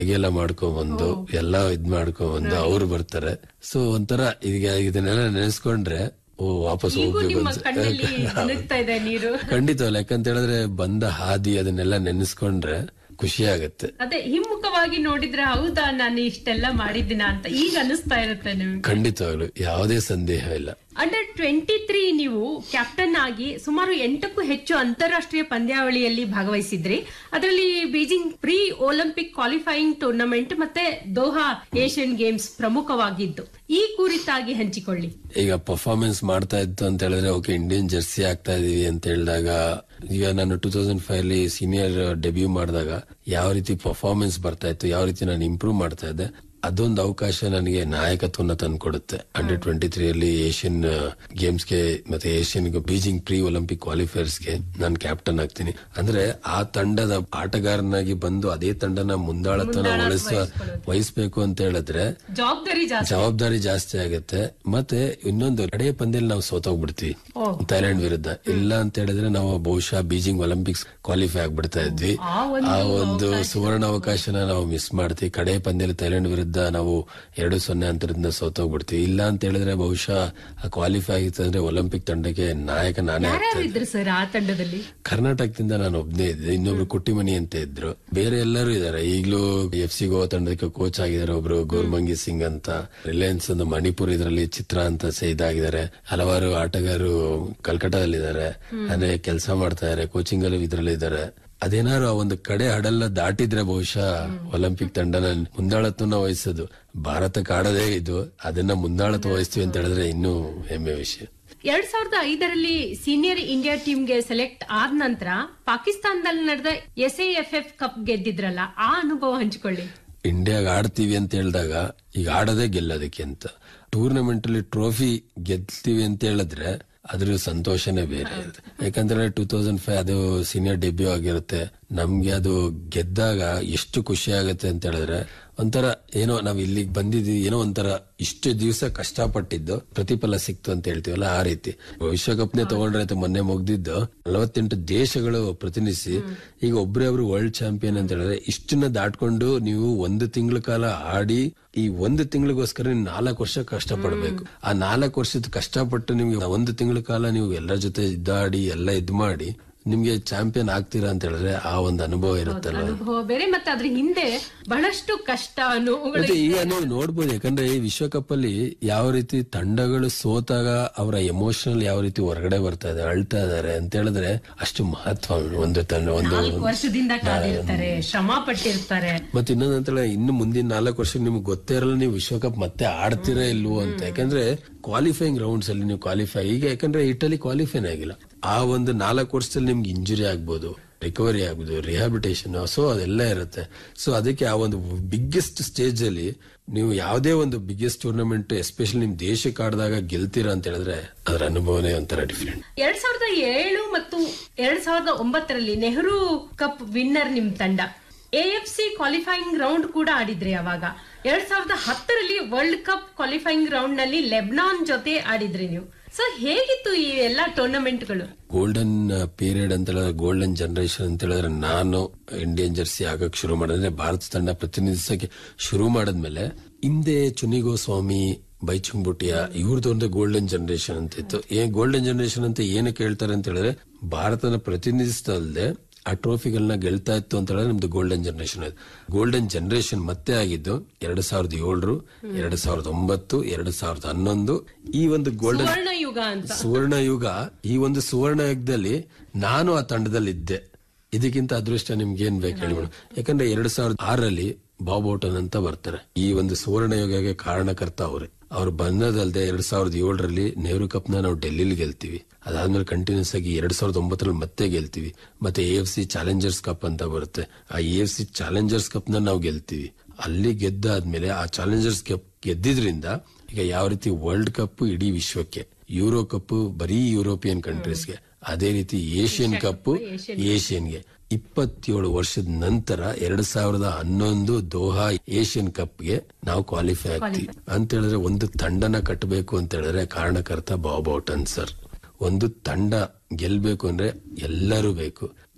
ಹೀಗೆಲ್ಲ ಮಾಡ್ಕೊಂಡ್ಬಂದು ಎಲ್ಲ ಇದ್ ಮಾಡ್ಕೊಂಡ್ಬಂದು ಅವ್ರು ಬರ್ತಾರೆ ಸೊ ಒಂಥರ ಈಗ ಇದನ್ನೆಲ್ಲ ನೆನೆಸ್ಕೊಂಡ್ರೆ ಓ ವಾಪಸ್ ಈಗೂ ಹೋಗ್ಬೇಕು ನಿಮ್ಮ ಅನ್ಸ ಕಣ್ಣಲ್ಲಿ ಮಿನುಗ್ತಾ ಇದೆ ನೀರು ಖಂಡಿತವಲ್ಲ ಯಾಕಂತ ಹೇಳಿದ್ರೆ ಬಂದ ಹಾದಿ ಅದನ್ನೆಲ್ಲ ನೆನೆಸ್ಕೊಂಡ್ರೆ ಖುಷಿ ಆಗತ್ತೆ ಅದೇ ಹಿಮ್ಮುಖವಾಗಿ ನೋಡಿದ್ರೆ ಹೌದಾ ನಾನು ಇಷ್ಟೆಲ್ಲ ಮಾಡಿದ್ದೀನ ಅಂತ ಈಗ ಅನಿಸ್ತಾ ಇರುತ್ತೆ ನಿಮ್ಗೆ ಖಂಡಿತವಾಗ್ಲು ಯಾವುದೇ ಸಂದೇಹ ಇಲ್ಲ ಅಂಡರ್ ಟ್ವೆಂಟಿ ತ್ರೀ ನೀವು ಕ್ಯಾಪ್ಟನ್ ಆಗಿ ಸುಮಾರು ಎಂಟಕ್ಕೂ ಹೆಚ್ಚು ಅಂತಾರಾಷ್ಟ್ರೀಯ ಪಂದ್ಯಾವಳಿಯಲ್ಲಿ ಭಾಗವಹಿಸಿದ್ರಿ ಅದರಲ್ಲಿ Beijing pre Olympic qualifying tournament ಮತ್ತೆ ದೋಹಾ ಏಷ್ಯನ್ ಗೇಮ್ಸ್ ಪ್ರಮುಖವಾಗಿದ್ದು ಈ ಕುರಿತಾಗಿ ಹಂಚಿಕೊಳ್ಳಿ ಈಗ ಪರ್ಫಾರ್ಮೆನ್ಸ್ ಮಾಡ್ತಾ ಇತ್ತು ಅಂತ ಹೇಳಿದ್ರೆ ಓಕೆ ಇಂಡಿಯನ್ ಜರ್ಸಿ ಆಗ್ತಾ ಇದೀವಿ ಅಂತ ಹೇಳಿದಾಗ ಈಗ ನಾನು ಟೂ ತೌಸಂಡ್ ಫೈವ್ ಅಲ್ಲಿ ಸೀನಿಯರ್ ಡೆಬ್ಯೂ ಮಾಡಿದಾಗ ಯಾವ ರೀತಿ ಪರ್ಫಾರ್ಮೆನ್ಸ್ ಬರ್ತಾ ಇತ್ತು ಯಾವ ರೀತಿ ನಾನು ಇಂಪ್ರೂವ್ ಮಾಡ್ತಾ ಇದ್ದೆ ಅದೊಂದು ಅವಕಾಶ ನನಗೆ ನಾಯಕತ್ವನ ತಂದ್ಕೊಡುತ್ತೆ ಅಂಡರ್ ಟ್ವೆಂಟಿ ತ್ರೀ ಅಲ್ಲಿ ಏಷ್ಯನ್ ಗೇಮ್ಸ್ಗೆ ಮತ್ತೆ ಏಷ್ಯನ್ ಬೀಜಿಂಗ್ ಪ್ರೀ ಒಲಿಂಪಿಕ್ ಕ್ವಾಲಿಫೈಯರ್ಸ್ಗೆ ನಾನು ಕ್ಯಾಪ್ಟನ್ ಆಗ್ತೀನಿ ಅಂದ್ರೆ ಆ ತಂಡದ ಆಟಗಾರನಾಗಿ ಬಂದು ಅದೇ ತಂಡನ ಮುಂದಾಳತ್ವನ ವಹಿಸುವ ವಹಿಸ್ಬೇಕು ಅಂತ ಹೇಳಿದ್ರೆ ಜವಾಬ್ದಾರಿ ಜಾಸ್ತಿ ಜವಾಬ್ದಾರಿ ಜಾಸ್ತಿ ಆಗುತ್ತೆ ಮತ್ತೆ ಇನ್ನೊಂದು ಕಡೆ ಪಂದ್ಯದಲ್ಲಿ ನಾವು ಸೋತೋಗ್ಬಿಡ್ತೀವಿ ಓ. ಥೈಲ್ಯಾಂಡ್ ವಿರುದ್ಧ ಇಲ್ಲ ಅಂತ ಹೇಳಿದ್ರೆ ನಾವು ಬಹುಶಃ ಬೀಜಿಂಗ್ ಒಲಿಂಪಿಕ್ಸ್ ಕ್ವಾಲಿಫೈ ಆಗ್ಬಿಡ್ತಾ ಇದ್ವಿ ಆ ಒಂದು ಆ ಒಂದು ಸುವರ್ಣ ಅವಕಾಶನ ನಾವು ಮಿಸ್ ಮಾಡ್ತೀವಿ ಕಡೆ ಪಂದ್ಯದಲ್ಲಿ ಥೈಲ್ಯಾಂಡ್ ವಿರುದ್ಧ ನಾವು ಎರಡು ಸೊನ್ನೆ ಅಂತರದಿಂದ ಸೋತೋಗ್ಬಿಡ್ತೀವಿ ಇಲ್ಲ ಅಂತ ಹೇಳಿದ್ರೆ ಬಹುಶಃ ಕ್ವಾಲಿಫೈ ಆಗಿತ್ತು ಅಂದ್ರೆ ಒಲಿಂಪಿಕ್ ತಂಡಕ್ಕೆ ನಾಯಕ ನಾನೇ ಆಗ್ತಾ ಯಾರ್ಯಾರು ಇದ್ರು ಸರ್ ಆ ತಂಡದಲ್ಲಿ ಕರ್ನಾಟಕದಿಂದ ನಾನು ಒಬ್ನೇ ಇದ್ದೆ ಇನ್ನೊಬ್ರು ಕುಟ್ಟಿಮಣಿ ಅಂತ ಇದ್ರು ಬೇರೆ ಎಲ್ಲರೂ ಇದಾರೆ ಈಗಲೂ ಎಫ್ ಸಿ ಗೋವಾ ತಂಡಕ್ಕೆ ಕೋಚ್ ಆಗಿದ್ದಾರೆ ಒಬ್ರು ಗೌರ್ಮಂಗಿ ಸಿಂಗ್ ಅಂತ ರಿಲಯನ್ಸ್ ಒಂದು ಮಣಿಪುರ್ ಇದರಲ್ಲಿ ಚಿತ್ರ ಅಂತ ಸಹ ಇದಾಗಿದ್ದಾರೆ ಹಲವಾರು ಆಟಗಾರರು ಕಲ್ಕಟ್ಟಾದಲ್ಲಿದ್ದಾರೆ ಅಂದ್ರೆ ಕೆಲಸ ಮಾಡ್ತಾ ಇದಾರೆ ಕೋಚಿಂಗ್ ಅಲ್ಲೂ ಇದ್ರಲ್ಲಿ ಇದ್ದಾರೆ ಅದೇನಾದ್ರು ಆ ಒಂದು ಕಡೆ ಹಡಲ್ಲ ದಾಟಿದ್ರೆ ಬಹುಶಃ ಒಲಿಂಪಿಕ್ ತಂಡನ ಮುಂದಾಳತ್ವನ ವಹಿಸೋದು ಭಾರತಕ್ಕೆ ಆಡದೇ ಇದು ಅದನ್ನ ಮುಂದಾಳತ್ವ ವಹಿಸ್ತೀವಿ ಅಂತ ಹೇಳಿದ್ರೆ ಇನ್ನೂ ಹೆಮ್ಮೆ ವಿಷಯ ಎರಡ್ ಸಾವಿರದ ಐದರಲ್ಲಿ ಸೀನಿಯರ್ ಇಂಡಿಯಾ ಟೀಮ್ಗೆ ಸೆಲೆಕ್ಟ್ ಆದ ನಂತರ ಪಾಕಿಸ್ತಾನದಲ್ಲಿ ನಡೆದ ಎಸ್ ಎಫ್ ಎಫ್ ಕಪ್ ಗೆದ್ದಿದ್ರಲ್ಲ ಆ ಅನುಭವ ಹಂಚಿಕೊಳ್ಳಿ ಇಂಡಿಯಾಗ ಆಡ್ತೀವಿ ಅಂತ ಹೇಳಿದಾಗ ಈಗ ಆಡೋದೇ ಗೆಲ್ಲೋದಕ್ಕೆ ಅಂತ ಟೂರ್ನಮೆಂಟ್ ಅಲ್ಲಿ ಟ್ರೋಫಿ ಗೆಲ್ತೀವಿ ಅಂತ ಹೇಳಿದ್ರೆ ಅದ್ರ ಸಂತೋಷನೇ ಬೇರೆ ಇರುತ್ತೆ ಯಾಕಂದ್ರೆ ಟೂ ತೌಸಂಡ್ ಫೈವ್ ಅದು ಸೀನಿಯರ್ ಡೆಬ್ಯೂ ಆಗಿರುತ್ತೆ ನಮ್ಗೆ ಅದು ಗೆದ್ದಾಗ ಎಷ್ಟು ಖುಷಿ ಆಗುತ್ತೆ ಅಂತ ಹೇಳಿದ್ರೆ ಒಂಥರ ಏನೋ ನಾವ್ ಇಲ್ಲಿಗೆ ಬಂದಿದ್ವಿ ಏನೋ ಒಂಥರ ಇಷ್ಟು ದಿವಸ ಕಷ್ಟಪಟ್ಟಿದ್ದು ಪ್ರತಿಫಲ ಸಿಕ್ತು ಅಂತ ಹೇಳ್ತೀವಲ್ಲ ಆ ರೀತಿ ವಿಶ್ವಕಪ್ನೇ ತಗೊಂಡ್ರೆ ಆಯ್ತು ಮೊನ್ನೆ ಮುಗ್ದಿದ್ದು ನಲವತ್ತೆಂಟು ದೇಶಗಳು ಪ್ರತಿನಿಧಿಸಿ ಈಗ ಒಬ್ರೇ ಒಬ್ರು ವರ್ಲ್ಡ್ ಚಾಂಪಿಯನ್ ಅಂತ ಹೇಳಿದ್ರೆ ಇಷ್ಟನ್ನ ದಾಟ್ಕೊಂಡು ನೀವು ಒಂದು ತಿಂಗಳ ಕಾಲ ಆಡಿ ಈ ಒಂದು ತಿಂಗಳಿಗೋಸ್ಕರ ನೀವು ನಾಲ್ಕು ವರ್ಷ ಕಷ್ಟಪಡ್ಬೇಕು ಆ ನಾಲ್ಕು ವರ್ಷದ ಕಷ್ಟಪಟ್ಟು ನಿಮ್ಗೆ ಒಂದು ತಿಂಗಳ ಕಾಲ ನೀವು ಎಲ್ಲರ ಜೊತೆ ಇದ್ದಾಡಿ ಎಲ್ಲ ಇದ್ ಮಾಡಿ ನಿಮ್ಗೆ ಚಾಂಪಿಯನ್ ಆಗ್ತೀರಾ ಅಂತ ಹೇಳಿದ್ರೆ ಆ ಒಂದು ಅನುಭವ ಇರುತ್ತಲ್ಲ ಅನುಭವ ಬೇರೆ ಮತ್ತೆ ಅದ್ರ ಹಿಂದೆ ಬಹಳಷ್ಟು ಕಷ್ಟ ನೋವುಗಳು ಮತ್ತೆ ಈಗ ನೀವು ನೋಡ್ಬೋದು ಯಾಕಂದ್ರೆ ಈ ವಿಶ್ವಕಪ್ ಅಲ್ಲಿ ಯಾವ ರೀತಿ ತಂಡಗಳು ಸೋತಾಗ ಅವರ ಎಮೋಷನಲ್ ಯಾವ ರೀತಿ ಹೊರಗಡೆ ಬರ್ತಾ ಇದೆ ಅಳ್ತಾ ಇದಾರೆ ಅಂತ ಹೇಳಿದ್ರೆ ಅಷ್ಟು ಮಹತ್ವ ಒಂದು ತಂಡ ಒಂದು ನಾಲ್ಕು ವರ್ಷದಿಂದ ಕಾದಿರ್ತಾರೆ ಶ್ರಮ ಪಟ್ಟಿರ್ತಾರೆ ಮತ್ತೆ ಇನ್ನೊಂದು ಅಂತ ಹೇಳಿದ್ರೆ ಇನ್ನು ಮುಂದಿನ ನಾಲ್ಕು ವರ್ಷ ನಿಮ್ಗೆ ಗೊತ್ತೇ ಇರಲ್ಲ ನೀವು ವಿಶ್ವಕಪ್ ಮತ್ತೆ ಆಡ್ತೀರಾ ಇಲ್ವೋ ಅಂತ ಯಾಕಂದ್ರೆ ಕ್ವಾಲಿಫೈಯಿಂಗ್ ರೌಂಡ್ಸ್ ಅಲ್ಲಿ ನೀವು ಕ್ವಾಲಿಫೈ ಈಗ ಯಾಕಂದ್ರೆ ಇಟಲಿ ಕ್ವಾಲಿಫೈನ್ ಆಗಿಲ್ಲ ಆ ಒಂದು ನಾಲ್ಕು ವರ್ಷದಲ್ಲಿ ನಿಮ್ಗೆ ಇಂಜುರಿ ಆಗ್ಬೋದು ರಿಕವರಿ ಆಗ್ಬೋದು ರಿಹಾಬಿಟೇಷನ್ ಸೊ ಅದೆಲ್ಲ ಇರುತ್ತೆ ಸೊ ಅದಕ್ಕೆ ಆ ಒಂದು ಬಿಗ್ಗೆಸ್ಟ್ ಸ್ಟೇಜ್ ಅಲ್ಲಿ ನೀವು ಯಾವುದೇ ಒಂದು ಬಿಗ್ಗೆಸ್ಟ್ ಟೂರ್ನಮೆಂಟ್ ಎಸ್ಪೆಷಲಿ ನಿಮ್ ದೇಶಕ್ಕೆ ಆಡಿದಾಗ ಗೆಲ್ತೀರಾ ಅಂತ ಹೇಳಿದ್ರೆ ಅದರ ಅನುಭವನೇ ಒಂಥರ ಡಿಫ್ರೆಂಟ್ ಎರಡ್ ಸಾವಿರದ ಏಳು ಮತ್ತು ಎರಡ್ ಸಾವಿರದ ಒಂಬತ್ತರಲ್ಲಿ ನೆಹರು ಕಪ್ ವಿನ್ನರ್ ನಿಮ್ ತಂಡ ಎಎಫ್ಸಿ ಕ್ವಾಲಿಫೈಯಿಂಗ್ ರೌಂಡ್ ಕೂಡ ಆಡಿದ್ರಿ ಅವಾಗ ಎರಡ್ ಸಾವಿರದ ಹತ್ತರಲ್ಲಿ ವರ್ಲ್ಡ್ ಕಪ್ ಕ್ವಾಲಿಫೈಯಿಂಗ್ ರೌಂಡ್ ನಲ್ಲಿ ಲೆಬ್ನಾನ್ ಜೊತೆ ಆಡಿದ್ರಿ ನೀವು ಸೊ ಹೇಗಿತ್ತು ಈ ಎಲ್ಲಾ ಟೂರ್ನಮೆಂಟ್ಗಳು ಗೋಲ್ಡನ್ ಪೀರಿಯಡ್ ಅಂತ ಹೇಳಿದ್ರೆ ಗೋಲ್ಡನ್ ಜನರೇಷನ್ ಅಂತ ಹೇಳಿದ್ರೆ ನಾನು ಇಂಡಿಯನ್ ಜರ್ಸಿ ಆಗಕ್ ಶುರು ಮಾಡಿದ್ರೆ ಭಾರತ ತಂಡ ಪ್ರತಿನಿಧಿಸಕ್ಕೆ ಶುರು ಮಾಡಿದ್ಮೇಲೆ ಹಿಂದೆ ಚುನಿಗೋ ಸ್ವಾಮಿ ಬೈಚುಂಬುಟಿಯ ಇವ್ರದೊಂದು ಗೋಲ್ಡನ್ ಜನರೇಷನ್ ಅಂತ ಇತ್ತು ಏನ್ ಗೋಲ್ಡನ್ ಜನರೇಷನ್ ಅಂತ ಏನಕ್ಕೆ ಹೇಳ್ತಾರೆ ಅಂತ ಹೇಳಿದ್ರೆ ಭಾರತನ ಪ್ರತಿನಿಧಿಸ್ತಾ ಅಲ್ಲದೆ ಆ ಟ್ರೋಫಿಗಳನ್ನ ಗೆಲ್ತಾ ಇತ್ತು ಅಂತ ಹೇಳಿದ್ರೆ ನಮ್ದು ಗೋಲ್ಡನ್ ಜನರೇಷನ್ ಗೋಲ್ಡನ್ ಜನರೇಷನ್ ಮತ್ತೆ ಆಗಿದ್ದು ಎರಡ್ ಸಾವಿರದ ಏಳರು ಎರಡ್ ಸಾವಿರದ ಒಂಬತ್ತು ಎರಡ್ ಸಾವಿರದ ಹನ್ನೊಂದು ಈ ಒಂದು ಗೋಲ್ಡನ್ ಸುವರ್ಣ ಯುಗ ಅಂತ ಸುವರ್ಣ ಯುಗ ಈ ಒಂದು ಸುವರ್ಣ ಯುಗದಲ್ಲಿ ನಾನು ಆ ತಂಡದಲ್ಲಿದ್ದೆ ಇದಕ್ಕಿಂತ ಅದೃಷ್ಟ ನಿಮ್ಗೆ ಏನ್ ಬೇಕು ಹೇಳಿ ಮೇಡಮ್ ಯಾಕಂದ್ರೆ ಎರಡ್ ಸಾವಿರದ ಆರಲ್ಲಿ ಬಾಬ್ ಔಟನ್ ಅಂತ ಬರ್ತಾರೆ ಈ ಒಂದು ಸುವರ್ಣ ಯುಗಕ್ಕೆ ಕಾರಣಕರ್ತ ಅವ್ರೆ ಅವ್ರು ಬಂದದಲ್ದೆ ಎರಡ್ ಸಾವಿರದ ಏಳರಲ್ಲಿ ನೆಹರು ಕಪ್ ನ ನಾವು ಡೆಲ್ಲಿಲಿ ಗೆಲ್ತೀವಿ ಅದಾದ್ಮೇಲೆ ಕಂಟಿನ್ಯೂಸ್ ಆಗಿ ಎರಡ್ ಸಾವಿರದ ಒಂಬತ್ತರಲ್ಲಿ ಮತ್ತೆ ಗೆಲ್ತೀವಿ ಮತ್ತೆ A F C challengers cup ಅಂತ ಬರುತ್ತೆ ಆ A F C challengers cup ನ ನಾವು ಗೆಲ್ತೀವಿ ಅಲ್ಲಿ ಗೆದ್ದಾದ್ಮೇಲೆ ಆ ಚಾಲೆಂಜರ್ಸ್ ಕಪ್ ಗೆದ್ದಿದ್ರಿಂದ ಈಗ ಯಾವ ರೀತಿ ವರ್ಲ್ಡ್ ಕಪ್ ಇಡೀ ವಿಶ್ವಕ್ಕೆ ಯೂರೋ ಕಪ್ ಬರೀ ಯುರೋಪಿಯನ್ ಕಂಟ್ರೀಸ್ಗೆ ಅದೇ ರೀತಿ ಏಷ್ಯನ್ ಕಪ್ ಏಷ್ಯನ್ಗೆ ಇಪ್ಪತ್ತೇಳು ವರ್ಷದ ನಂತರ ಎರಡ್ ಸಾವಿರದ ಹನ್ನೊಂದು ದೋಹಾ ಏಷ್ಯನ್ ಕಪ್ಗೆ ನಾವು ಕ್ವಾಲಿಫೈ ಆಗ್ತೀವಿ ಅಂತ ಹೇಳಿದ್ರೆ ಒಂದು ತಂಡನ ಕಟ್ಟಬೇಕು ಅಂತ ಹೇಳಿದ್ರೆ ಕಾರಣಕರ್ತ ಬಾಬ್ ಔಟನ್ ಸರ್ ಒಂದು ತಂಡ ಗೆಲ್ಬೇಕು ಅಂದ್ರೆ ಎಲ್ಲರೂ ಬೇಕು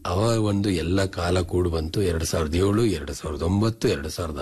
ಅವ ಒಂದು ಎಲ್ಲ ಕಾಲ ಕೂಡು ಬಂತು ಎರಡ್ ಸಾವಿರದ ಏಳು ಎರಡ್ ಸಾವಿರದ ಒಂಬತ್ತು ಎರಡ್ ಸಾವಿರದ